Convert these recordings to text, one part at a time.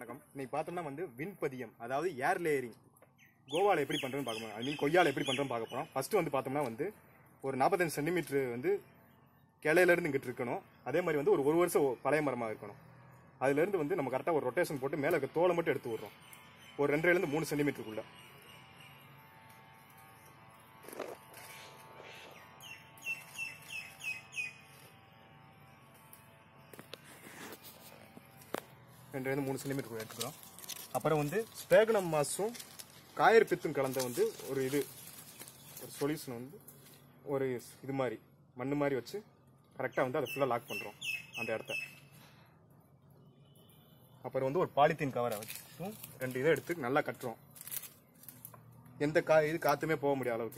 வணக்கம் இன்னைக்கு பார்த்தோம்னா வந்து விண்பதியம் அதாவது ஏர் லேயரிங் கோவாவில் எப்படி பண்ணுறோன்னு பார்க்க போகிறோம் ஐ மீன் கொய்யால எப்படி பண்ணுறோன்னு பார்க்க போகிறோம் ஃபஸ்ட்டு வந்து பார்த்தோம்னா வந்து ஒரு நாற்பத்தஞ்சு சென்டிமீட்ரு வந்து கிளையிலேருந்து இங்கிட்டு இருக்கணும் அதே மாதிரி வந்து ஒரு ஒரு வருஷம் பழைய மரமாக இருக்கணும் அதுலேருந்து வந்து நம்ம கரெக்டாக ஒரு ரொட்டேஷன் போட்டு மேலே இருக்க தோலை மட்டும் எடுத்து விட்றோம் ஒரு ரெண்டரைலேருந்து மூணு சென்டிமீட்டருக்குள்ள ரெண்டுலேருந்து மூணு சென்டிமீட்டர் எடுத்துக்கிறோம் அப்புறம் வந்து ஸ்பேகனம் மாசும் காயர் பித்தும் கலந்த வந்து ஒரு இது ஒரு சொல்யூஷன் வந்து ஒரு இது மாதிரி மண்ணு மாதிரி வச்சு கரெக்டாக வந்து அதை ஃபுல்லாக லாக் பண்ணுறோம் அந்த இடத்த அப்புறம் வந்து ஒரு பாலித்தீன் கவரை வச்சும் ரெண்டு இதை எடுத்து நல்லா கட்டுறோம் எந்த கா இது காற்றுமே போக முடியாத அளவுக்கு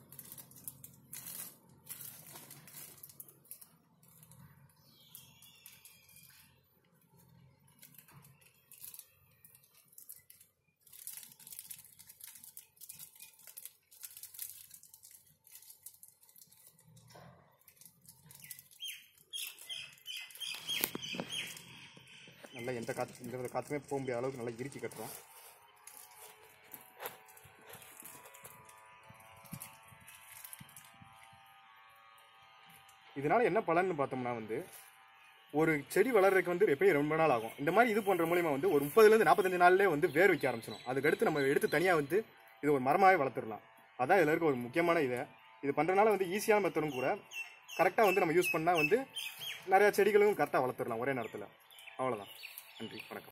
நல்லா எந்த காற்று எந்த வித காற்றுமே போக முடியாத அளவுக்கு நல்லா இறுக்கி கட்டுறோம் இதனால என்ன பலன்னு பார்த்தோம்னா வந்து ஒரு செடி வளர்றதுக்கு வந்து எப்பயும் ரொம்ப நாள் ஆகும் இந்த மாதிரி இது பண்ணுற மூலியமா வந்து ஒரு முப்பதுலேருந்து நாற்பத்தஞ்சு நாள்லேயே வந்து வேர் வைக்க ஆரம்பிச்சிடும் அதுக்கடுத்து நம்ம எடுத்து தனியாக வந்து இது ஒரு மரமாகவே வளர்த்துடலாம் அதான் இதில் இருக்க ஒரு முக்கியமான இது இது பண்ணுறதுனால வந்து ஈஸியான மெத்தடும் கூட கரெக்டாக வந்து நம்ம யூஸ் பண்ணால் வந்து நிறையா செடிகளும் கரெக்டாக வளர்த்துடலாம் ஒரே நேரத்தில் அவ்வளோதான் நன்றி வணக்கம்